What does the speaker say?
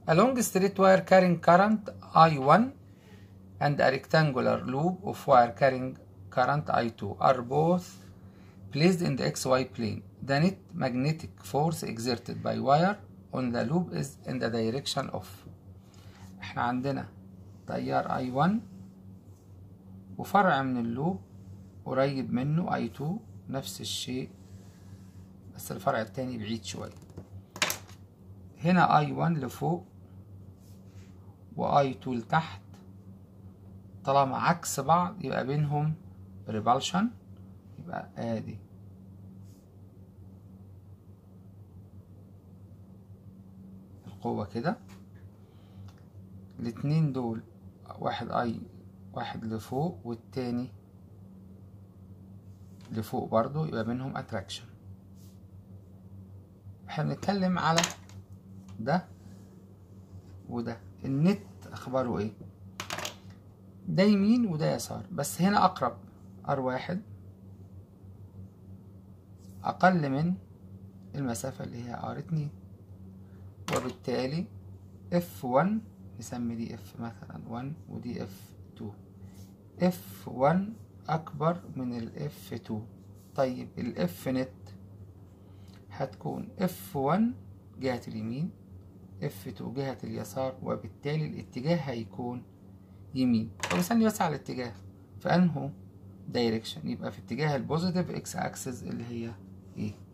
A long straight wire carrying current I1 and a rectangular loop of wire carrying current I2 are both placed in the XY plane. The net magnetic force exerted by wire on the loop is in the direction of احنا عندنا تيار I1 وفرع من اللوب قريب منه I2 نفس الشيء بس الفرع التاني بعيد شوية هنا I1 لفوق و I2 لتحت طالما عكس بعض يبقى بينهم repulsion يبقى ادي القوة كده الاتنين دول واحد اي واحد لفوق والتاني لفوق برضو يبقى بينهم اتراكشن احنا بنتكلم على ده وده النت اخباره ايه ده يمين وده يسار بس هنا اقرب ار واحد اقل من المسافة اللي هي ار اتنين وبالتالي اف 1 نسمي دي اف مثلا 1 ودي اف 2 اف 1 اكبر من الاف 2 طيب الاف نت هتكون اف 1 جهة اليمين اف 2 جهة اليسار وبالتالي الاتجاه هيكون يمين فبستني بس على الاتجاه في انهو دايركشن يبقى في اتجاه البوزيتيف اكس اكسس اللي هي ايه